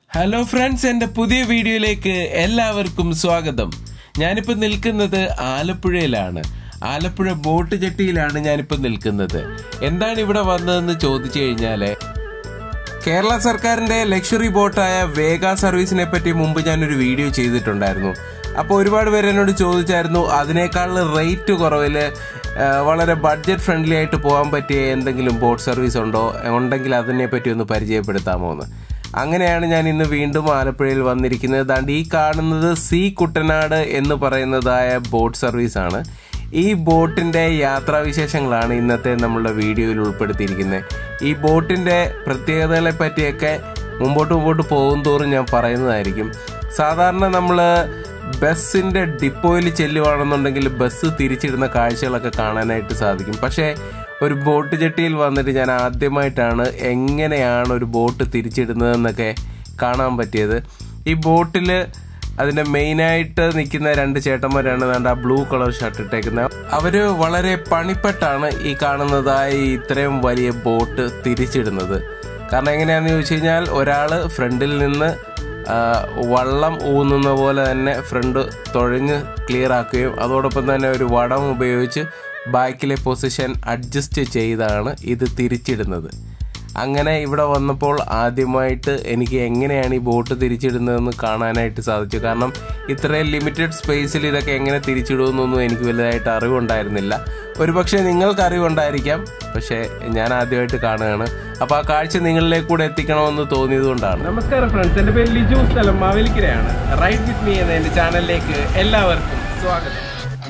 Hello friends എൻ്റെ പുതിയ വീഡിയോയിലേക്ക് എല്ലാവർക്കും സ്വാഗതം ഞാനിപ്പോൾ നിൽക്കുന്നത് ആലപ്പുഴയിലാണ് ആലപ്പുഴ ബോട്ട് ജെട്ടിയിലാണ് ഞാനിപ്പോൾ നിൽക്കുന്നത് എന്താണ് ഇവിടെ വന്നതെന്ന് ചോദിച്ചു കഴിഞ്ഞാൽ കേരള സർക്കാരിന്റെ ലക്ഷറി ബോട്ടായ വേഗ സർവീസിനെ പറ്റി മുമ്പ് ഞാനൊരു വീഡിയോ ചെയ്തിട്ടുണ്ടായിരുന്നു അപ്പോൾ ഒരുപാട് പേര് എന്നോട് ചോദിച്ചായിരുന്നു അതിനേക്കാൾ റേറ്റ് കുറവിൽ വളരെ ബഡ്ജറ്റ് ഫ്രണ്ട്ലി ആയിട്ട് പോകാൻ പറ്റിയ എന്തെങ്കിലും ബോട്ട് സർവീസ് ഉണ്ടോ ഉണ്ടെങ്കിൽ അതിനെ പറ്റി ഒന്ന് പരിചയപ്പെടുത്താമോ എന്ന് അങ്ങനെയാണ് ഞാൻ ഇന്ന് വീണ്ടും ആലപ്പുഴയിൽ വന്നിരിക്കുന്നത് ദാണ്ട് ഈ കാണുന്നത് സി കുട്ടനാട് എന്ന് പറയുന്നതായ ബോട്ട് സർവീസാണ് ഈ ബോട്ടിന്റെ യാത്രാവിശേഷങ്ങളാണ് ഇന്നത്തെ നമ്മളുടെ വീഡിയോയിൽ ഉൾപ്പെടുത്തിയിരിക്കുന്നത് ഈ ബോട്ടിന്റെ പ്രത്യേകതകളെ പറ്റിയൊക്കെ മുമ്പോട്ട് മുമ്പോട്ട് പോകും തോറും ഞാൻ പറയുന്നതായിരിക്കും സാധാരണ നമ്മൾ ബസ്സിന്റെ ഡിപ്പോയിൽ ചെല്ലുവാണെന്നുണ്ടെങ്കിൽ ബസ് തിരിച്ചിടുന്ന കാഴ്ചകളൊക്കെ കാണാനായിട്ട് സാധിക്കും പക്ഷേ ഒരു ബോട്ട് ജെട്ടിയിൽ വന്നിട്ട് ഞാൻ ആദ്യമായിട്ടാണ് എങ്ങനെയാണ് ഒരു ബോട്ട് തിരിച്ചിടുന്നതെന്നൊക്കെ കാണാൻ പറ്റിയത് ഈ ബോട്ടിൽ അതിന്റെ മെയിനായിട്ട് നിൽക്കുന്ന രണ്ട് ചേട്ടന്മാരാണ് ദാണ്ട് ആ ബ്ലൂ കളർ ഷർട്ട് ഇട്ടേക്കുന്നത് അവര് വളരെ പണിപ്പെട്ടാണ് ഈ കാണുന്നതായ ഈ ഇത്രയും വലിയ ബോട്ട് തിരിച്ചിടുന്നത് കാരണം എങ്ങനെയാണെന്ന് ചോദിച്ചു കഴിഞ്ഞാൽ ഒരാള് ഫ്രണ്ടിൽ നിന്ന് ആ, വള്ളം ഊന്നുന്ന പോലെ തന്നെ ഫ്രണ്ട് തുഴഞ്ഞ് ക്ലിയർ ആക്കുകയും അതോടൊപ്പം തന്നെ ഒരു വടം ഉപയോഗിച്ച് ബാക്കിലെ പൊസിഷൻ അഡ്ജസ്റ്റ് ചെയ്താണ് ഇത് തിരിച്ചിടുന്നത് അങ്ങനെ ഇവിടെ വന്നപ്പോൾ ആദ്യമായിട്ട് എനിക്ക് എങ്ങനെയാണ് ഈ ബോട്ട് തിരിച്ചിടുന്നതെന്ന് കാണാനായിട്ട് സാധിച്ചു കാരണം ഇത്രയും ലിമിറ്റഡ് സ്പേസിൽ ഇതൊക്കെ എങ്ങനെ തിരിച്ചിടുമെന്നൊന്നും എനിക്ക് വലുതായിട്ട് അറിവുണ്ടായിരുന്നില്ല ഒരുപക്ഷെ നിങ്ങൾക്ക് അറിവുണ്ടായിരിക്കാം പക്ഷേ ഞാൻ ആദ്യമായിട്ട് കാണുകയാണ് അപ്പോൾ ആ കാഴ്ച നിങ്ങളിലേക്ക് കൂടെ എത്തിക്കണമെന്ന് തോന്നിയതുകൊണ്ടാണ് നമസ്കാരം ഫ്രണ്ട്സ് എൻ്റെ പേര് ലിജു സ്ഥലം മാവേലിക്കരയാണ് റൈഡ് വിത്ത് മീ എന്ന എൻ്റെ ചാനലിലേക്ക് എല്ലാവർക്കും സ്വാഗതം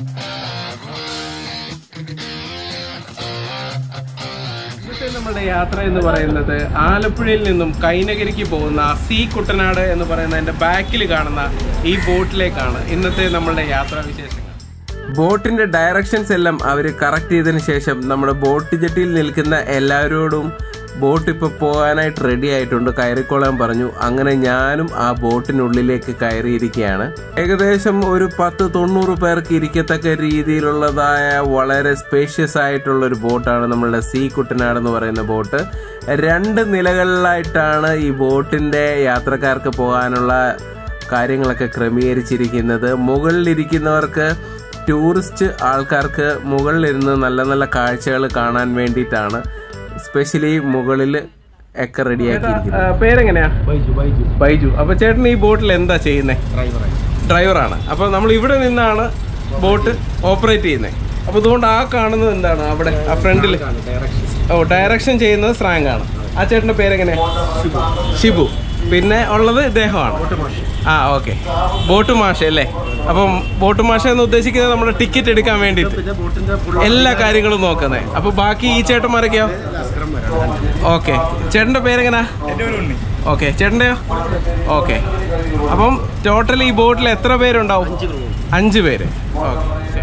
ഇന്നത്തെ നമ്മുടെ യാത്ര എന്ന് പറയുന്നത് ആലപ്പുഴയിൽ നിന്നും കൈനഗരിക്ക് പോകുന്ന സി കുട്ടനാട് എന്ന് പറയുന്ന എൻ്റെ ബാക്കിൽ കാണുന്ന ഈ ബോട്ടിലേക്കാണ് ഇന്നത്തെ നമ്മളുടെ യാത്രാവിശേഷങ്ങൾ ബോട്ടിന്റെ ഡയറക്ഷൻസ് എല്ലാം അവർ കറക്റ്റ് ചെയ്തതിന് ശേഷം നമ്മുടെ ബോട്ട് ജെട്ടിയിൽ നിൽക്കുന്ന എല്ലാവരോടും ബോട്ട് ഇപ്പോൾ പോകാനായിട്ട് റെഡി ആയിട്ടുണ്ട് കയറിക്കൊള്ളാൻ പറഞ്ഞു അങ്ങനെ ഞാനും ആ ബോട്ടിനുള്ളിലേക്ക് കയറിയിരിക്കുകയാണ് ഏകദേശം ഒരു പത്ത് തൊണ്ണൂറ് പേർക്ക് ഇരിക്കത്തക്ക രീതിയിലുള്ളതായ വളരെ സ്പേഷ്യസ് ആയിട്ടുള്ള ഒരു ബോട്ടാണ് നമ്മളുടെ സീ കുട്ടനാട് എന്ന് പറയുന്ന ബോട്ട് രണ്ട് നിലകളിലായിട്ടാണ് ഈ ബോട്ടിന്റെ യാത്രക്കാർക്ക് പോകാനുള്ള കാര്യങ്ങളൊക്കെ ക്രമീകരിച്ചിരിക്കുന്നത് മുകളിലിരിക്കുന്നവർക്ക് ടൂറിസ്റ്റ് ആൾക്കാർക്ക് മുകളിലിരുന്ന് നല്ല നല്ല കാഴ്ചകൾ കാണാൻ വേണ്ടിയിട്ടാണ് സ്പെഷ്യലി മുകളിൽ ഒക്കെ റെഡിയാക്കിയിരിക്കുന്നത് ആ, പേരെങ്ങനെയാ ബൈജു ബൈജു ബൈജു അപ്പൊ ചേട്ടൻ ഈ ബോട്ടിൽ എന്താ ചെയ്യുന്നത് ഡ്രൈവറാണ് അപ്പൊ നമ്മൾ ഇവിടെ നിന്നാണ് ബോട്ട് ഓപ്പറേറ്റ് ചെയ്യുന്നത് അപ്പൊ അതുകൊണ്ട് ആ കാണുന്നത് എന്താണ് അവിടെ ആ ഫ്രണ്ടിൽ ഓ ഡയറക്ഷൻ ചെയ്യുന്നത് സ്രാങ്ക് ആണ് ആ ചേട്ടന്റെ പേരെങ്ങനെ ഷിബു പിന്നെ ഉള്ളത് ഇദ്ദേഹമാണ് ആ ഓക്കെ ബോട്ട് മാഷ അല്ലേ അപ്പം ബോട്ട് മാഷ എന്ന് ഉദ്ദേശിക്കുന്നത് നമ്മുടെ ടിക്കറ്റ് എടുക്കാൻ വേണ്ടിയിട്ട് എല്ലാ കാര്യങ്ങളും നോക്കുന്നത് അപ്പൊ ബാക്കി ഈ ചേട്ടന്മാരൊക്കെയോ ഓക്കെ ചേട്ടന്റെ പേരെങ്ങനാ ഓക്കെ ചേട്ടൻ്റെയോ ഓക്കെ അപ്പം ടോട്ടൽ ഈ ബോട്ടിൽ എത്ര പേരുണ്ടാവും അഞ്ച് പേര് ഓക്കെ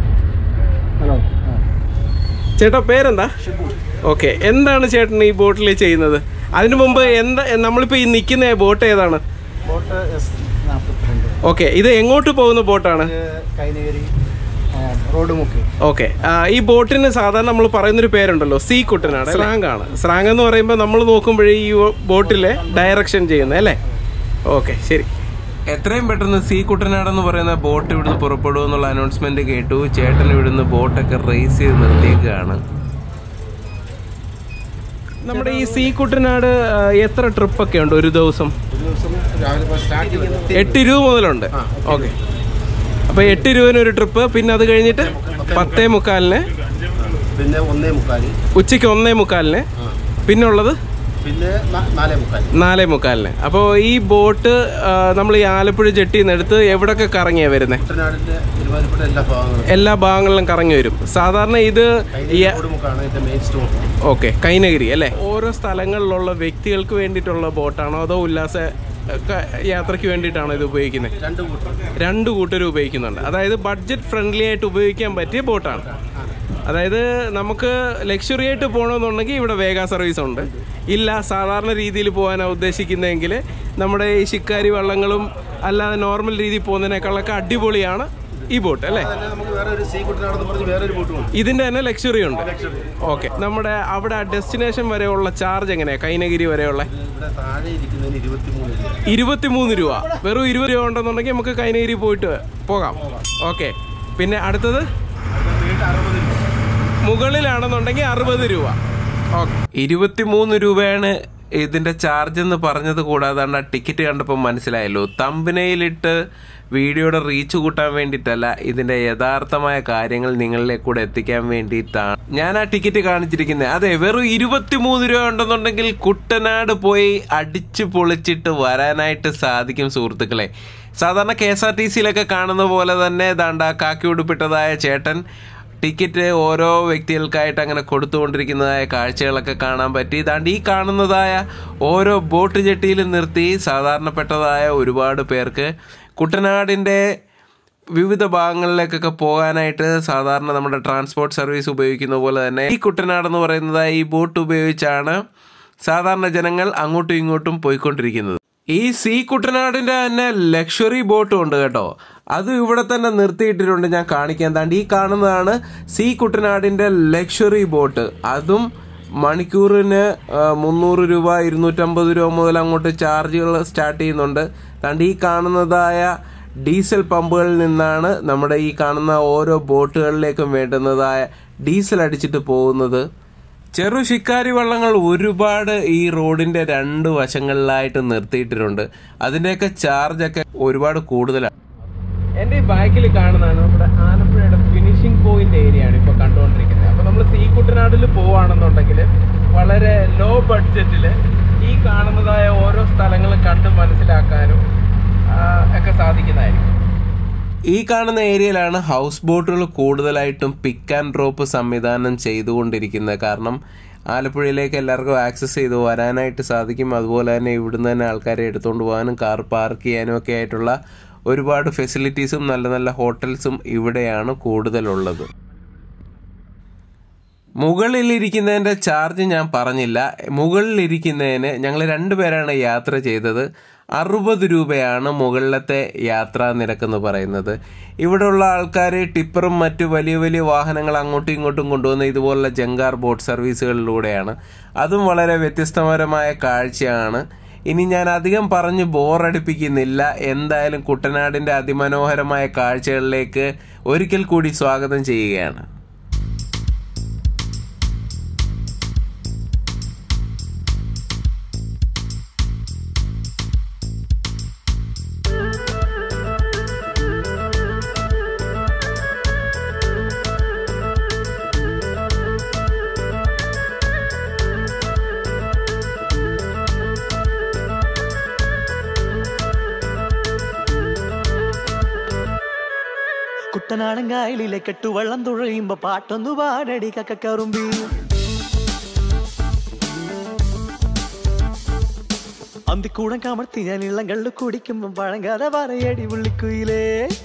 ചേട്ടാ പേരെന്താ ഓക്കെ എന്താണ് ചേട്ടൻ ഈ ബോട്ടിൽ ചെയ്യുന്നത് അതിനു മുമ്പ് എന്താ നമ്മളിപ്പോൾ ഈ നിൽക്കുന്ന ബോട്ട് ഏതാണ് ബോട്ട് എസ് നാൽപ്പത്തിരണ്ട് ഓക്കെ ഇത് എങ്ങോട്ട് പോകുന്ന ബോട്ടാണ് കൈനഗിരി റോഡ് മുക്ക് ഓക്കെ ഈ ബോട്ടിന് സാധാരണ നമ്മൾ പറയുന്നൊരു പേരുണ്ടല്ലോ സീ കുട്ടനാട് സ്രാങ്ക് ആണ് സ്രാങ്ക് എന്ന് പറയുമ്പോൾ നമ്മൾ നോക്കുമ്പോഴേ ഈ ബോട്ടിലെ ഡയറക്ഷൻ ചെയ്യുന്നത് അല്ലേ ഓക്കെ ശരി എത്രയും പെട്ടെന്ന് സീ കുട്ടനാട് എന്ന് പറയുന്ന ബോട്ട് ഇവിടുന്ന് പുറപ്പെടും എന്നുള്ള അനൗൺസ്മെന്റ് കേട്ടു ചേട്ടൻ ഇവിടുന്ന് ബോട്ടൊക്കെ റേസ് ചെയ്ത് നിർത്തിയേക്കാണ് നമ്മുടെ ഈ സീ കുട്ടനാട് ആ, എത്ര ട്രിപ്പൊക്കെ ഉണ്ട് ഒരു ദിവസം ഒരു ദിവസം രാവിലെ സ്റ്റാർട്ട് ചെയ്യുന്നത് എട്ട് രൂപ മുതലുണ്ട് ഓക്കെ അപ്പോൾ എട്ട് രൂപന് ഒരു ട്രിപ്പ് പിന്നെ അത് കഴിഞ്ഞിട്ട് പത്തേ മുക്കാലിന് പിന്നെ ഒന്നേ മുക്കാല് ഉച്ചയ്ക്ക് ഒന്നേ മുക്കാലിന് പിന്നെ ഉള്ളത് പിന്നെ ന- നാലേ മുക്കാല് നാലേ മുക്കാലിന് അപ്പോൾ ഈ ബോട്ട് നമ്മൾ ഈ ആലപ്പുഴ ജെട്ടിയിൽ നിന്ന് എടുത്ത് എവിടൊക്കെ കറങ്ങിയാണ് വരുന്നത് കുട്ടനാടിന്റെ ഒരുമാതിരിപ്പെട്ട എല്ലാ ഭാഗങ്ങളും എല്ലാ ഭാഗങ്ങളിലും കറങ്ങി വരും സാധാരണ ഇത് ഈ കൈനഗിരി റോഡ് മുക്കാണ് ഇതിന്റെ മെയിൻ സ്റ്റോർ ഓക്കെ കൈനഗിരി അല്ലേ ഓരോ സ്ഥലങ്ങളിലുള്ള വ്യക്തികൾക്ക് വേണ്ടിയിട്ടുള്ള ബോട്ടാണോ അതോ ഉല്ലാസ ഏ, ക- യാത്രയ്ക്ക് വേണ്ടിയിട്ടാണോ ഇത് ഉപയോഗിക്കുന്നത് രണ്ട് കൂട്ടർ രണ്ട് കൂട്ടരും ഉപയോഗിക്കുന്നുണ്ട് അതായത് ബഡ്ജറ്റ് ഫ്രണ്ട്ലി ആയിട്ട് ഉപയോഗിക്കാൻ പറ്റിയ ബോട്ടാണ് അതായത് നമുക്ക് ലക്ഷറി ആയിട്ട് പോകണമെന്നുണ്ടെങ്കിൽ ഇവിടെ വേഗ സർവീസ് ഉണ്ട് ഇല്ല സാധാരണ രീതിയിൽ പോകാനാണ് ഉദ്ദേശിക്കുന്നതെങ്കിൽ നമ്മുടെ ഈ ശിക്കാരി വള്ളങ്ങളും അല്ലാതെ നോർമൽ രീതിയിൽ പോകുന്നതിനേക്കാളൊക്കെ അടിപൊളിയാണ് ഈ ബോട്ട് അല്ലേ അതന്നെ നമുക്ക് വേറെ ഒരു സീ കുട്ടനാടെന്ന് പറഞ്ഞ് വേറെ ഒരു ബോട്ടും ഉണ്ട് ഇതിന്റെ തന്നെ ലക്ഷറി ഉണ്ട് ഓക്കെ നമ്മുടെ അവിടെ ഡെസ്റ്റിനേഷൻ വരെയുള്ള ചാർജ് എങ്ങനെയാ കൈനഗിരി വരെയുള്ള ഇത് ഇവിടെ താഴെ ഇരിക്കുന്നതിന് ഇരുപത്തിമൂന്ന് രൂപ ഇരുപത്തിമൂന്ന് രൂപ വെറും ഇരുപത് രൂപ ഉണ്ടെന്നുണ്ടെങ്കിൽ നമുക്ക് കൈനഗിരി പോയിട്ട് പോകാം ഓക്കെ പിന്നെ അടുത്തത് അത് വീട്ട് അറുപത് രൂപ മുകളിലാണെന്നുണ്ടെങ്കിൽ അറുപത് രൂപ ഓക്കെ ഇരുപത്തിമൂന്ന് രൂപയാണ് ഇതിന്റെ ചാർജ് എന്ന് പറഞ്ഞത് കൂടാതെ ആ ടിക്കറ്റ് കണ്ടപ്പോൾ മനസ്സിലായല്ലോ തമ്പനയിലിട്ട് വീഡിയോയുടെ റീച്ച് കൂട്ടാൻ വേണ്ടിയിട്ടല്ല ഇതിന്റെ യഥാർത്ഥമായ കാര്യങ്ങൾ നിങ്ങളിലേക്ക് കൂടെ എത്തിക്കാൻ വേണ്ടിയിട്ടാണ് ഞാൻ ആ ടിക്കറ്റ് കാണിച്ചിരിക്കുന്നത് അതെ വെറും ഇരുപത്തിമൂന്ന് രൂപ ഉണ്ടെന്നുണ്ടെങ്കിൽ കുട്ടനാട് പോയി അടിച്ചു പൊളിച്ചിട്ട് വരാനായിട്ട് സാധിക്കും സുഹൃത്തുക്കളെ സാധാരണ കെ എസ് ആർ ടി സിയിലൊക്കെ കാണുന്ന പോലെ തന്നെ ദാണ്ട കാക്കി ഉടുപ്പിട്ടതായ ചേട്ടൻ ടിക്കറ്റ് ഓരോ വ്യക്തികൾക്കായിട്ട് അങ്ങനെ കൊടുത്തുകൊണ്ടിരിക്കുന്നതായ കാഴ്ചകളൊക്കെ കാണാൻ പറ്റി ഇതാണ്ട് ഈ കാണുന്നതായ ഓരോ ബോട്ട് ജെട്ടിയിൽ നിർത്തി സാധാരണപ്പെട്ടതായ ഒരുപാട് പേർക്ക് കുട്ടനാടിൻ്റെ വിവിധ ഭാഗങ്ങളിലേക്കൊക്കെ പോകാനായിട്ട് സാധാരണ നമ്മുടെ ട്രാൻസ്പോർട്ട് സർവീസ് ഉപയോഗിക്കുന്ന പോലെ തന്നെ ഈ കുട്ടനാട് എന്ന് പറയുന്നത് ഈ ബോട്ട് ഉപയോഗിച്ചാണ് സാധാരണ ജനങ്ങൾ അങ്ങോട്ടും ഇങ്ങോട്ടും പോയിക്കൊണ്ടിരിക്കുന്നത് ഈ സീ കുട്ടനാടിന്റെ തന്നെ ലക്ഷറി ബോട്ടും ഉണ്ട് കേട്ടോ അത് ഇവിടെ തന്നെ നിർത്തിയിട്ടിട്ടുണ്ട് ഞാൻ കാണിക്കാൻ താണ്ടി ഈ കാണുന്നതാണ് സീ കുട്ടനാടിന്റെ ലക്ഷറി ബോട്ട് അതും മണിക്കൂറിന് ആ, മുന്നൂറ് രൂപ ഇരുന്നൂറ്റമ്പത് രൂപ മുതൽ അങ്ങോട്ട് ചാർജുകൾ സ്റ്റാർട്ട് ചെയ്യുന്നുണ്ട് താണ്ടി ഈ കാണുന്നതായ ഡീസൽ പമ്പുകളിൽ നിന്നാണ് നമ്മുടെ ഈ കാണുന്ന ഓരോ ബോട്ടുകളിലേക്കും വേണ്ടുന്നതായ ഡീസൽ അടിച്ചിട്ട് പോകുന്നത് ചെറു ശിക്കാരി വള്ളങ്ങൾ ഒരുപാട് ഈ റോഡിന്റെ രണ്ട് വശങ്ങളിലായിട്ട് നിർത്തിയിട്ടിട്ടുണ്ട് അതിന്റെയൊക്കെ ചാർജൊക്കെ ഒരുപാട് കൂടുതലാണ് എൻ്റെ ഈ ബാക്കിൽ കാണുന്നതാണ് നമ്മുടെ ആലപ്പുഴയുടെ ഫിനിഷിംഗ് പോയിന്റ് ഏരിയ ആണ് ഇപ്പോൾ കണ്ടുകൊണ്ടിരിക്കുന്നത് അപ്പോൾ നമ്മൾ സീ കുട്ടനാടിൽ പോവുകയാണെന്നുണ്ടെങ്കിൽ വളരെ ലോ ബഡ്ജറ്റിൽ ഈ കാണുന്നതായ ഓരോ സ്ഥലങ്ങളും കണ്ട് മനസ്സിലാക്കാനും ആ, ഒക്കെ സാധിക്കുന്നതായിരിക്കും ഈ കാണുന്ന ഏരിയയിലാണ് ഹൗസ് ബോട്ടുകൾ കൂടുതലായിട്ടും പിക്ക് ആൻഡ് ഡ്രോപ്പ് സംവിധാനം ചെയ്തുകൊണ്ടിരിക്കുന്നത് കാരണം ആലപ്പുഴയിലേക്ക് എല്ലാവർക്കും ആക്സസ് ചെയ്ത് വരാനായിട്ട് സാധിക്കും അതുപോലെ തന്നെ ഇവിടുന്ന് തന്നെ ആൾക്കാരെ എടുത്തുകൊണ്ട് പോകാനും കാർ പാർക്ക് ചെയ്യാനും ഒക്കെ ആയിട്ടുള്ള ഒരുപാട് ഫെസിലിറ്റീസും നല്ല നല്ല ഹോട്ടൽസും ഇവിടെയാണ് കൂടുതലുള്ളത് മുകളിലിരിക്കുന്നതിൻ്റെ ചാർജ് ഞാൻ പറഞ്ഞില്ല മുകളിലിരിക്കുന്നതിന് ഞങ്ങൾ രണ്ടുപേരാണ് യാത്ര ചെയ്തത് അറുപത് രൂപയാണ് മുകളിലത്തെ യാത്രാ നിരക്കെന്ന് പറയുന്നത് ഇവിടെയുള്ള ആൾക്കാർ ടിപ്പറും മറ്റു വലിയ വലിയ വാഹനങ്ങൾ അങ്ങോട്ടും ഇങ്ങോട്ടും കൊണ്ടുവന്ന ഇതുപോലുള്ള ജങ്കാർ ബോട്ട് സർവീസുകളിലൂടെയാണ് അതും വളരെ വ്യത്യസ്തപരമായ കാഴ്ചയാണ് ഇനി ഞാൻ അധികം പറഞ്ഞ് ബോറടിപ്പിക്കുന്നില്ല എന്തായാലും കുട്ടനാടിൻ്റെ അതിമനോഹരമായ കാഴ്ചകളിലേക്ക് ഒരിക്കൽ കൂടി സ്വാഗതം ചെയ്യുകയാണ് കുട്ടനാടൻ കായലിലെ കെട്ടുവള്ളം തുഴയുമ്പോ പാട്ടൊന്നു പാടടി കക്കറുമ്പി അന്തിക്കൂടം കമർത്തി ഞാൻ ഇള്ളം കള്ളു കുടിക്കുമ്പോ പഴങ്കഥ പറയടി പുള്ളിക്കുയിലേ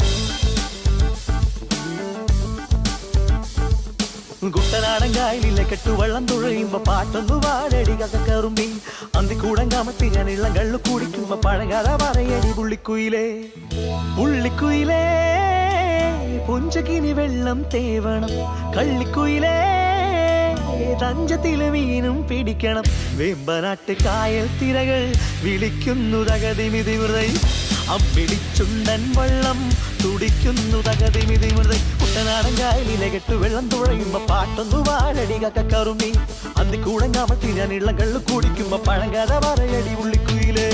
കുട്ടനാടൻ കായലിലെ കെട്ടുവള്ളം തുഴയുമ്പോ പാട്ടൊന്നു പാടടി കക്കറുമ്പി അന്തിക്കൂടം കമർത്തി ഞാൻ ഇള്ളം കള്ളു കുടിക്കുമ്പോ പഴങ്കഥ പറയടി പുള്ളിക്കുയിലേ പുള്ളിക്കുയിലേ പുഞ്ചകിനി വെള്ളം തേവണം കള്ളിക്കുയിലേ തഞ്ചത്തിലെ മീനും പിടിക്കണം വേമ്പനാട്ട് കായൽ തിരകൾ വിളിക്കുന്നു തകതിമിതി മൃതൈ അമ്പിടിച്ചുണ്ടൻ വള്ളം തുടിക്കുന്നു തകതിമിതി മൃതൈ കുട്ടനാടൻ കായലിലെ കെട്ടു വെള്ളം തുഴയുമ്പോ പാട്ടൊന്നു വാഴടി കക്കറുമി അന്തിക്കൂടം കാമത്തി ഞാൻ ഇള്ളം കള്ളു കുടിക്കുമ്പോ പഴങ്കഥ പറയടി ഉള്ളിക്കുയിലേ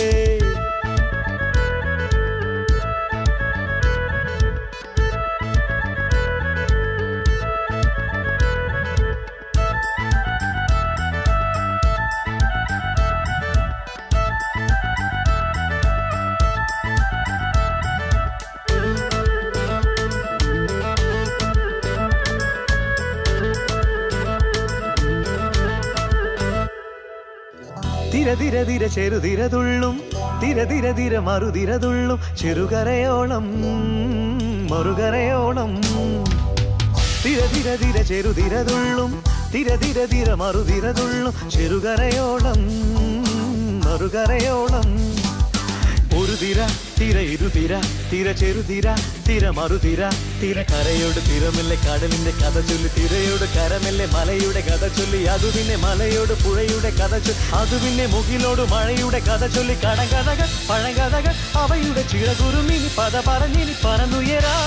തിര തിര തിര ചെറുതിര തുള്ളും തിര തിര തിര മറുതിര തുള്ളും ചെറുകരയോളം മറുകരയോളം തിര തിര തിര ചെറുതിര തുള്ളും തിര തിര തിര മറുതിര തുള്ളും ചെറുകരയോളം മറുകരയോളം ഒരു തിര തിര തിര ഇരുതിര തിര ചെറുതിര തിര മറുതിര തിര കരയോട് തിരമില്ലെ കടലിന്റെ കഥ ചൊല്ലി തിരയോട് കരമെല്ലെ മലയുടെ കഥ ചൊല്ലി അത് പിന്നെ മലയോട് പുഴയുടെ കഥ ചൊല്ലി അത് പിന്നെ മുകിലോട് മഴയുടെ കഥ ചൊല്ലി കടകഥകൾ പഴങ്കഥകൾ അവയുടെ ചിറകുരുമിനി പദ പറഞ്ഞിനി പറന്നുയരാ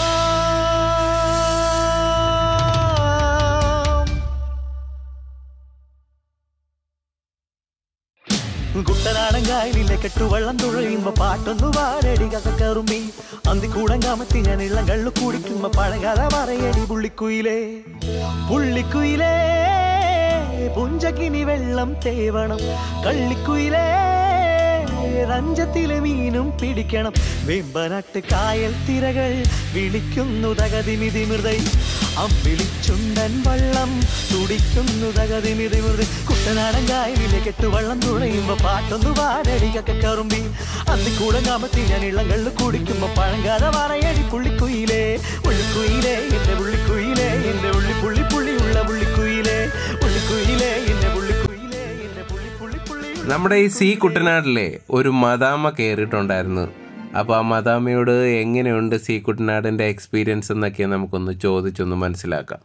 കുട്ടനാടൻ കായലിലെ കെട്ടുവള്ളം തുഴയുമ്പോ പാട്ടൊന്നു പാരടി കക്കറുമ്പി അന്തിക്കൂടം കാമത്തി ഞാൻ ഇള്ളം കള്ളു കുടിക്കുമ്പോ പഴകഥ പറയടി പുള്ളിക്കുയിലേ പുള്ളിക്കുയിലേ പുഞ്ചക്കിനി വെള്ളം തേവണം കള്ളിക്കുയിലേ രഞ്ജത്തിലെ മീനും പിടിക്കണം വെമ്പനാട്ട് കായൽ തിരകൾ വിളിക്കുന്നു തകതിമിതി മൃതൈ അമ്പിളിച്ചുണ്ടൻ വള്ളം തുടിക്കുന്നു തകതിമിതി മൃതി കുട്ടനാടൻ കായലിലെ കെട്ടുവള്ളം തുഴയുമ്പോ പാട്ടൊന്നു പാടടി കക്കറുമ്പി അന്തിക്കൂടം കാമത്തി ഞാൻ ഇളങ്ങളിൽ കുടിക്കുമ്പോ പഴങ്കാല പറയടി പുള്ളിക്കുയിലേ ഉള്ളിക്കുയിലേ എന്റെ പുള്ളിക്കുയിലേ എന്റെ ഉള്ളി പുള്ളി പുള്ളിയുള്ള പുള്ളിക്കുയിലേ ഉള്ളിക്കുയിലേ എന്റെ പുള്ളിക്കുയിലേ എന്റെ പുള്ളി പുള്ളി പുള്ളിയുള്ള നമ്മുടെ ഈ സി കുട്ടനാട്ടിലെ ഒരു മദാമ കയറിയിട്ടുണ്ടായിരുന്നു അപ്പോൾ ആ മദാമയോട് എങ്ങനെയുണ്ട് സി കുട്ടനാടിൻ്റെ എക്സ്പീരിയൻസ് എന്നൊക്കെ നമുക്കൊന്ന് ചോദിച്ചൊന്ന് മനസ്സിലാക്കാം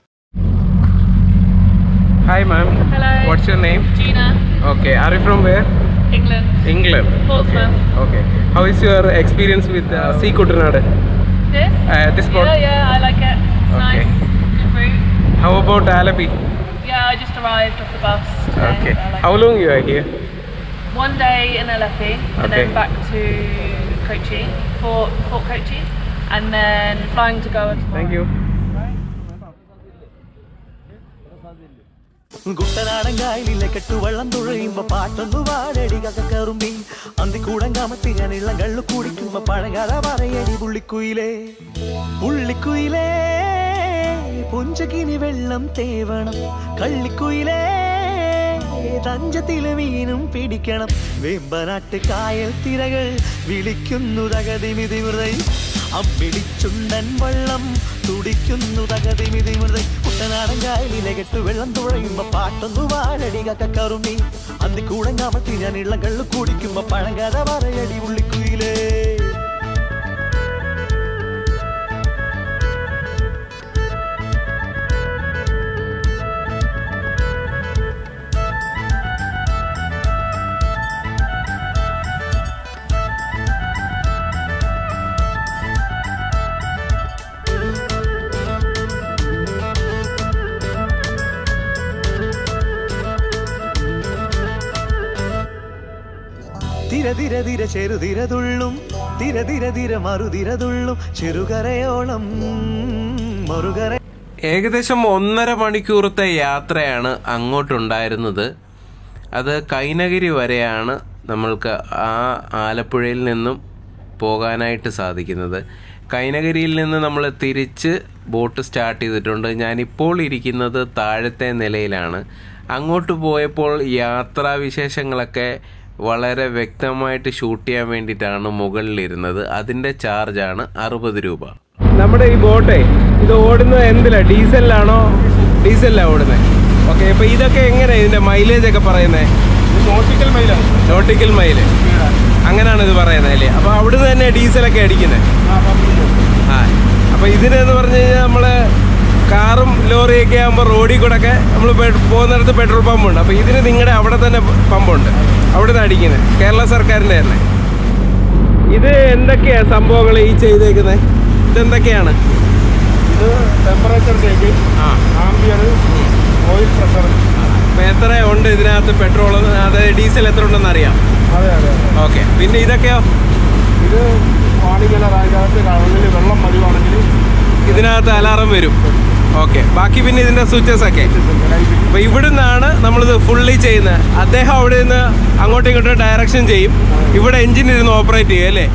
hi ma'am Hello. What's your name Gina, okay are you from where England. England Portsmouth. Okay how is your experience with sea Kuttanad This? Uh, this boat? Yeah, yeah, I like it. It's Okay. nice. Good route. How about Alleppey Yeah, I just arrived off the bus. today, okay so I like how it. Long you are here One day in Aleppo, and Okay. then back to Kochi, Fort, Fort Kochi, and then flying to Goa tomorrow. Thank you കുട്ടനാടൻ കായലിലെ കെട്ടുവള്ളം തുഴയുമ്പോ പാട്ടൊന്നു പാടടി കക്കറുമ്പി അന്തിക്കൂടം കാമത്തി ഞാൻ ഇള്ളം കള്ളു കുടിക്കുമ്പോ പഴകഥ പറയടി പുള്ളിക്കുയിലേ പുള്ളിക്കുയിലേ പുഞ്ചകിനി വെള്ളം തേവണം കള്ളിക്കുയിലേ തഞ്ചത്തിലെ മീനും പിടിക്കണം വെമ്പനാട്ട് കായൽ തിരകൾ വിളിക്കുന്നു തകതിമിതി മൃതൈ അമ്പിടിച്ചുണ്ടൻ വള്ളം തുടിക്കുന്നു തകതിമിതി മൃതൈ കുട്ടനാടൻ കായലിലെ കെട്ടു വെള്ളം തുഴയുമ്പോ പാട്ടൊന്നു വാഴടി കക്കറുമ്പി അന്തിക്കൂടം കാമത്തി ഞാൻ ഇള്ളം കള്ളു കുടിക്കുമ്പോ പഴങ്കഥ പറയടി ഉള്ളിക്കുയിലേ തിര തിര തിര ചെറുതിര തുള്ളും തിര തിര തിര മറുതിര തുള്ളും ചെറുകരയോളം മറുകര ഏകദേശം ഒന്നര മണിക്കൂറത്തെ യാത്രയാണ് അങ്ങോട്ടുണ്ടായിരുന്നത് അത് കൈനഗിരി വരെയാണ് നമ്മൾക്ക് ആ ആലപ്പുഴയിൽ നിന്നും പോകാനായിട്ട് സാധിക്കുന്നത് കൈനഗിരിയിൽ നിന്ന് നമ്മൾ തിരിച്ച് ബോട്ട് സ്റ്റാർട്ട് ചെയ്തിട്ടുണ്ട് ഞാനിപ്പോൾ ഇരിക്കുന്നത് താഴത്തെ നിലയിലാണ് അങ്ങോട്ട് പോയപ്പോൾ യാത്രാവിശേഷങ്ങളൊക്കെ വളരെ വ്യക്തമായിട്ട് ഷൂട്ട് ചെയ്യാൻ വേണ്ടിയിട്ടാണ് മുകളിലിരുന്നത് അതിൻ്റെ ചാർജാണ് അറുപത് രൂപ നമ്മുടെ ഈ ബോട്ടേ ഇത് ഓടുന്നത് എന്തിലാ ഡീസലിലാണോ ഡീസലിലാണ് ഓടുന്നത് ഓക്കെ അപ്പൊ ഇതൊക്കെ എങ്ങനെ ഇതിന്റെ മൈലേജ് ഒക്കെ പറയുന്നത് നോട്ടിക്കൽ മൈലാണ് നോട്ടിക്കൽ മൈല് അങ്ങനെയാണ് ഇത് പറയുന്നത് അല്ലേ അപ്പൊ അവിടുന്ന് തന്നെ ഡീസലൊക്കെ അടിക്കുന്നത് ആ അപ്പൊ ഇതിനെന്ന് പറഞ്ഞു കഴിഞ്ഞാൽ നമ്മള് കാറും ലോറിയൊക്കെ ആകുമ്പോൾ റോഡിൽ കൂടെ ഒക്കെ നമ്മൾ പോകുന്നിടത്ത് പെട്രോൾ പമ്പ് ഉണ്ട് അപ്പൊ ഇതിന് നിങ്ങളുടെ അവിടെ തന്നെ പമ്പുണ്ട് അവിടെ നിന്ന് അടിക്കുന്നത് കേരള സർക്കാരിന്റെ തന്നെ ഇത് എന്തൊക്കെയാ സംഭവങ്ങൾ ഈ ചെയ്തേക്കുന്നത് ഇതെന്തൊക്കെയാണ് ഇത് ടെമ്പറേച്ചർ ചേക്ക് ആ ആംബിയർ ഓയിൽ പ്രഷർ അപ്പൊ എത്ര ഉണ്ട് ഇതിനകത്ത് പെട്രോൾ അതായത് ഡീസൽ എത്ര ഉണ്ടെന്ന് അറിയാം അതെ അതെ അതെ. ഓക്കെ പിന്നെ ഇതൊക്കെയോ ഇത് വാണിജ്യ അതിനകത്ത് കടലിൽ വെള്ളം മതിവാണെങ്കിൽ ഇതിനകത്ത് അലാറം വരും ഓക്കെ ബാക്കി പിന്നെ ഇതിന്റെ സ്വിച്ചസ് ഒക്കെ അപ്പൊ ഇവിടുന്നാണ് നമ്മളിത് ഫുള്ളി ചെയ്യുന്നത് അദ്ദേഹം അവിടെ നിന്ന് അങ്ങോട്ടും ഇങ്ങോട്ടും ഡയറക്ഷൻ ചെയ്യും ഇവിടെ എഞ്ചിൻ ഇരുന്ന് ഓപ്പറേറ്റ് ചെയ്യും അല്ലേ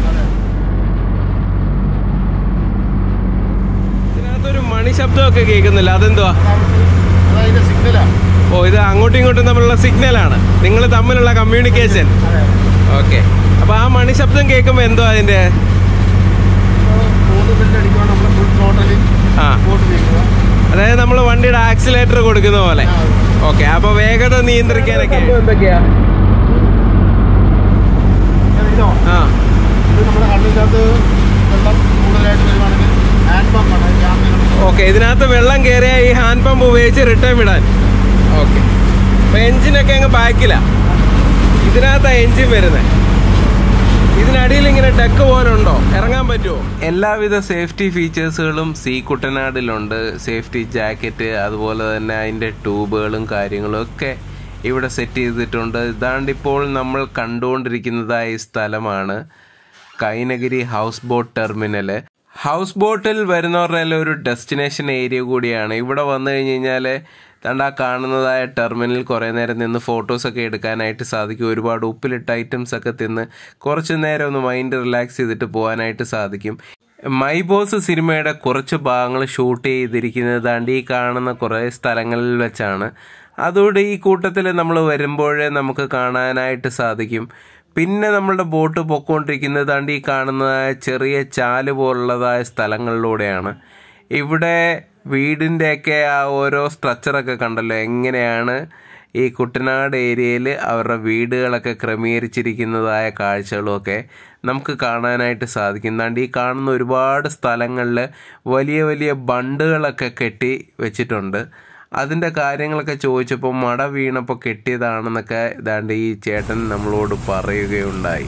ഇതിനകത്തൊരു മണി ശബ്ദമൊക്കെ കേൾക്കുന്നില്ല അതെന്തുവാ അതായത് സിഗ്നലാണ് ഓ ഇത് അങ്ങോട്ടും ഇങ്ങോട്ടും തമ്മിലുള്ള സിഗ്നലാണ് നിങ്ങൾ തമ്മിലുള്ള കമ്മ്യൂണിക്കേഷൻ ഓക്കെ അപ്പൊ ആ മണി ശബ്ദം കേൾക്കുമ്പോൾ എന്തോ അതിന്റെ മൂന്ന് ബില്ല് അടിക്കുമ്പോൾ നമ്മൾ ഫുൾ ടോട്ടലിൽ ആ ബോട്ട് നീക്കുക അതായത് നമ്മൾ വണ്ടിയുടെ ആക്സിലേറ്റർ കൊടുക്കുന്ന പോലെ ഓക്കെ അപ്പൊ വേഗത നിയന്ത്രിക്കാനൊക്കെ എന്തൊക്കെയാ ഇതോ ആ ഇത് നമ്മുടെ കണ്ണിൻ്റെ ഇതിനകത്ത് വെള്ളം കൂടുതലായിട്ട് വരുവാണെങ്കിൽ ഹാൻഡ് പമ്പാണ് ക്യാമ്പിൽ ഓക്കെ ഇതിനകത്ത് വെള്ളം കയറിയ ഈ ഹാൻഡ് പമ്പ് ഉപയോഗിച്ച് റിട്ടേൺ വിടാൻ ഓക്കെ അപ്പൊ എഞ്ചിനൊക്കെ അങ്ങ് ബാക്കിലാ ഇതിനകത്താ എഞ്ചിൻ വരുന്നത് ഇതിനടിയിൽ ഇങ്ങനെ ഡെക്ക് പോലെ ഉണ്ടോ ഇറങ്ങാൻ പറ്റുമോ എല്ലാവിധ സേഫ്റ്റി ഫീച്ചേഴ്സുകളും സീ കുട്ടനാടിലുണ്ട് സേഫ്റ്റി ജാക്കറ്റ് അതുപോലെ തന്നെ അതിൻ്റെ ട്യൂബുകളും കാര്യങ്ങളും ഒക്കെ ഇവിടെ സെറ്റ് ചെയ്തിട്ടുണ്ട് ഇതാണ്ടിപ്പോൾ നമ്മൾ കണ്ടുകൊണ്ടിരിക്കുന്നതായ ഈ സ്ഥലമാണ് Kainakary house boat terminal house ബോട്ടിൽ വരുന്നവരുടെ എല്ലാം ഒരു ഡെസ്റ്റിനേഷൻ ഏരിയ കൂടിയാണ് ഇവിടെ വന്നു കഴിഞ്ഞ് കഴിഞ്ഞാൽ തണ്ട ആ കാണുന്നതായ ടെർമിനൽ കുറേ നേരം നിന്ന് ഫോട്ടോസൊക്കെ എടുക്കാനായിട്ട് സാധിക്കും ഒരുപാട് ഉപ്പിലിട്ട ഐറ്റംസ് ഒക്കെ തിന്ന് കുറച്ച് നേരം ഒന്ന് മൈൻഡ് റിലാക്സ് ചെയ്തിട്ട് പോകാനായിട്ട് സാധിക്കും മൈ ബോസ് സിനിമയുടെ കുറച്ച് ഭാഗങ്ങൾ ഷൂട്ട് ചെയ്തിരിക്കുന്നത് ദാണ്ട് ഈ കാണുന്ന കുറേ സ്ഥലങ്ങളിൽ വെച്ചാണ് അതുകൊണ്ട് ഈ കൂട്ടത്തിൽ നമ്മൾ വരുമ്പോഴേ നമുക്ക് കാണാനായിട്ട് സാധിക്കും പിന്നെ നമ്മളുടെ ബോട്ട് പൊക്കോണ്ടിരിക്കുന്നത് ദാണ്ട് ഈ കാണുന്നതായ ചെറിയ ചാല് പോലുള്ളതായ സ്ഥലങ്ങളിലൂടെയാണ് ഇവിടെ വീടിൻ്റെയൊക്കെ ആ ഓരോ സ്ട്രക്ചറൊക്കെ കണ്ടല്ലോ എങ്ങനെയാണ് ഈ കുട്ടനാട് ഏരിയയിൽ അവരുടെ വീടുകളൊക്കെ ക്രമീകരിച്ചിരിക്കുന്നതായ കാഴ്ചകളുമൊക്കെ നമുക്ക് കാണാനായിട്ട് സാധിക്കും ദാണ്ട് ഈ കാണുന്ന ഒരുപാട് സ്ഥലങ്ങളിൽ വലിയ വലിയ ബണ്ടുകളൊക്കെ കെട്ടി വെച്ചിട്ടുണ്ട് അതിൻ്റെ കാര്യങ്ങളൊക്കെ ചോദിച്ചപ്പോൾ മട വീണപ്പോൾ കെട്ടിയതാണെന്നൊക്കെ ഇതാണ്ട് ഈ ചേട്ടൻ നമ്മളോട് പറയുകയുണ്ടായി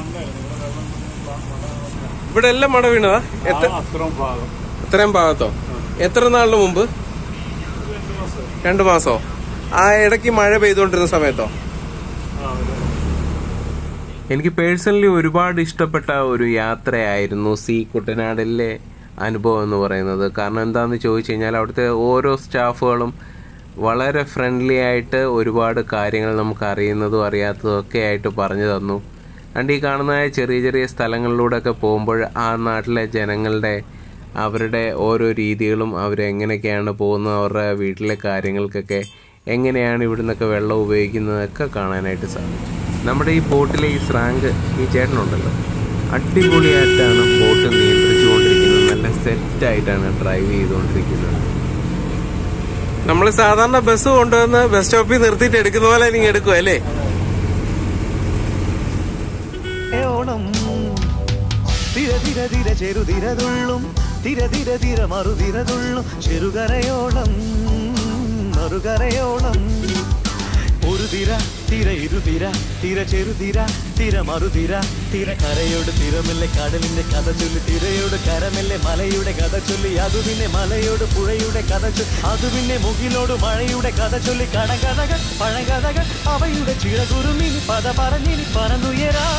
ഇവിടെ എല്ലാം മട വീണതാ എത്ര അത്രയും ഭാഗം ഇത്രയും ഭാഗത്തോ എത്ര നാളിന് മുമ്പ് രണ്ടു മാസോ ആ ഇടയ്ക്ക് മഴ പെയ്തുകൊണ്ടിരുന്ന സമയത്തോ എനിക്ക് പേഴ്സണലി ഒരുപാട് ഇഷ്ടപ്പെട്ട ഒരു യാത്രയായിരുന്നു സി കുട്ടനാടിലെ അനുഭവം എന്ന് പറയുന്നത് കാരണം എന്താണെന്ന് ചോദിച്ചു കഴിഞ്ഞാൽ അവിടുത്തെ ഓരോ സ്റ്റാഫുകളും വളരെ ഫ്രണ്ട്ലി ആയിട്ട് ഒരുപാട് കാര്യങ്ങൾ നമുക്ക് അറിയുന്നതും അറിയാത്തതും ഒക്കെ ആയിട്ട് പറഞ്ഞു തന്നു രണ്ട് ഈ കാണുന്ന ചെറിയ ചെറിയ സ്ഥലങ്ങളിലൂടെയൊക്കെ പോകുമ്പോൾ ആ നാട്ടിലെ ജനങ്ങളുടെ അവരുടെ ഓരോ രീതികളും അവരെങ്ങനെയൊക്കെയാണ് പോകുന്നത് അവരുടെ വീട്ടിലെ കാര്യങ്ങൾക്കൊക്കെ എങ്ങനെയാണ് ഇവിടുന്നൊക്കെ വെള്ളം ഉപയോഗിക്കുന്നതൊക്കെ കാണാനായിട്ട് സാധിക്കും നമ്മുടെ ഈ ബോട്ടിലെ ഈ സ്രാങ്ക് ഈ ചേട്ടനുണ്ടല്ലോ അടിപൊളിയായിട്ടാണ് ബോട്ട് നിയന്ത്രിച്ചുകൊണ്ടിരിക്കുന്നത് നല്ല സെറ്റായിട്ടാണ് ഡ്രൈവ് ചെയ്തുകൊണ്ടിരിക്കുന്നത് നമ്മൾ സാധാരണ ബസ് കൊണ്ടുവന്ന് ബസ് സ്റ്റോപ്പിൽ നിർത്തിയിട്ട് എടുക്കുന്ന പോലെ നിങ്ങൾ എടുക്കും അല്ലേ ഓണം തിര തിര തിര ചെറുതിരതുള്ളും തിര തിര തിര മറുതിരതുള്ളും ചെറുകരയോളം മറുകരയോളം ഒരു തിര തിര ഇരുതിര തിര ചെറുതിര തിര മറുതിര തിര കരയോട് തിരമില്ലെ കടലിന്റെ കഥ ചൊല്ലി തിരയോട് കരമില്ലെ മലയുടെ കഥ ചൊല്ലി അത് പിന്നെ മലയോട് പുഴയുടെ കഥ ചൊല്ലി അത് പിന്നെ മുകിലോട് മഴയുടെ കഥ ചൊല്ലി കടകഥകൾ പഴങ്കഥകൾ അവയുടെ ചിറകുരുമിനി പദ പറഞ്ഞിനി പറന്നുയരാ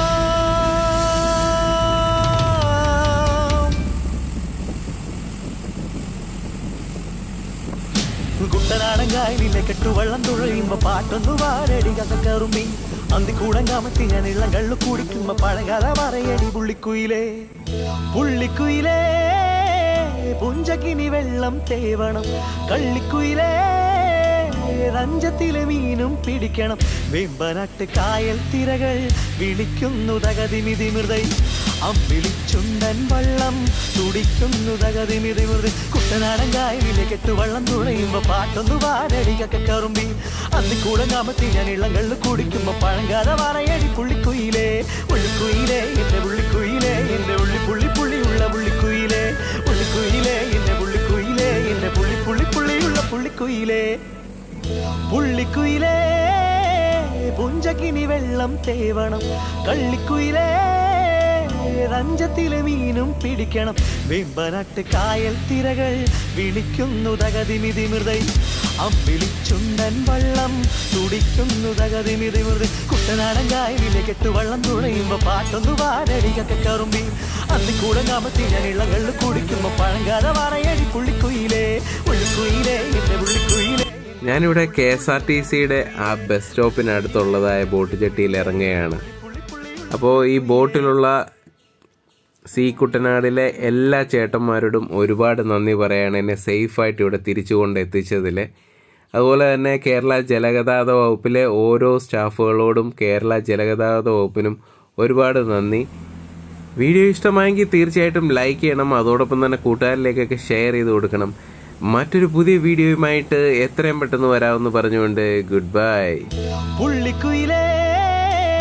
കുട്ടനാടൻ കായലിലെ കെട്ടുവള്ളം തുഴയുമ്പോ പാട്ടൊന്നു പാരടി കറുമ്പി അന്തിക്കൂടം കാമത്തി ഞാൻ ഇള്ളം കള്ളു കുടിക്കുമ്പോ പഴകഥ പറയടി പുള്ളിക്കുയിലേ പുള്ളിക്കുയിലേ പുഞ്ചക്കിനി വെള്ളം തേവണം കള്ളിക്കുയിലേ രഞ്ജത്തിലെ മീനും പിടിക്കണം വെമ്പനാട്ട് കായൽ തിരകൾ വിളിക്കുന്നു തകതിമിതി മൃതൈ അമ്പിളിച്ചുണ്ടൻ വള്ളം തുടിക്കുന്നു തകതിമിതി മൃതി കുട്ടനാടൻ കായലിലെ കെട്ടുവള്ളം തുഴയുമ്പോ പാട്ടൊന്നു പാടടി കറുമ്പി അന്നിക്കൂടം കാമത്തി ഞാൻ ഇളങ്ങളിൽ കുടിക്കുമ്പോ പഴങ്കാത പറയടി പുള്ളിക്കുയിലേ ഉള്ളിക്കുയിലേ എന്റെ പുള്ളിക്കുയിലേ എന്റെ ഉള്ളി പുള്ളി പുള്ളിയുള്ള പുള്ളിക്കുയിലേ പുള്ളിക്കുയിലേ എന്റെ പുള്ളിക്കുയിലേ എന്റെ പുള്ളി പുള്ളി പുള്ളിയുള്ള പുള്ളിക്കുയിലേ പുള്ളിക്കുയിലേ പുഞ്ചക്കിനി വെള്ളം തേവണം കള്ളിക്കുയിലേ രഞ്ജത്തിലെ മീനും പിടിക്കണം വെമ്പനാട്ട് കായൽ തിരകൾ വിളിക്കുന്നു തകതിമിതി മൃതൈ അമ്പിളിച്ചുണ്ടൻ വള്ളം തുടിക്കുന്നു തകതിമിതി മൃതി കുട്ടനാടൻ കായലിലെ കെട്ടുവള്ളം തുഴയുമ്പോ പാട്ടൊന്നു പാടടി കറുമ്പി അന്നിക്കൂടം കാമത്തി ഞാൻ ഇളങ്ങളിൽ കുടിക്കുമ്പോ പഴങ്കാത പറയടി പുള്ളിക്കുയിലേ ഉള്ളിക്കുയിലേ എന്റെ പുള്ളിക്കുയിലേ ഞാനിവിടെ കെ എസ് ആർ ടി സിയുടെ ആ ബസ് സ്റ്റോപ്പിനടുത്തുള്ളതായ ബോട്ട് ജെട്ടിയിൽ ഇറങ്ങുകയാണ് അപ്പോൾ ഈ ബോട്ടിലുള്ള സി കുട്ടനാടിലെ എല്ലാ ചേട്ടന്മാരോടും ഒരുപാട് നന്ദി പറയാണ് എന്നെ സേഫായിട്ട് ഇവിടെ തിരിച്ചു കൊണ്ട് എത്തിച്ചതിൽ അതുപോലെ തന്നെ കേരള ജലഗതാഗത വകുപ്പിലെ ഓരോ സ്റ്റാഫുകളോടും കേരള ജലഗതാഗത വകുപ്പിനും ഒരുപാട് നന്ദി വീഡിയോ ഇഷ്ടമായെങ്കിൽ തീർച്ചയായിട്ടും ലൈക്ക് ചെയ്യണം അതോടൊപ്പം തന്നെ കൂട്ടുകാരിലേക്കൊക്കെ ഷെയർ ചെയ്ത് കൊടുക്കണം മറ്റൊരു പുതിയ വീഡിയോയുമായിട്ട് എത്രയും പെട്ടെന്ന് വരാമെന്ന് പറഞ്ഞുകൊണ്ട് ഗുഡ് ബൈ പുള്ളിക്കുയിലേ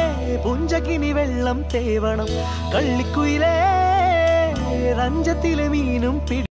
പുഞ്ചകിനി വെള്ളം തേവണം കള്ളിക്കുയിലേ രഞ്ജത്തിലെ മീനും പിടി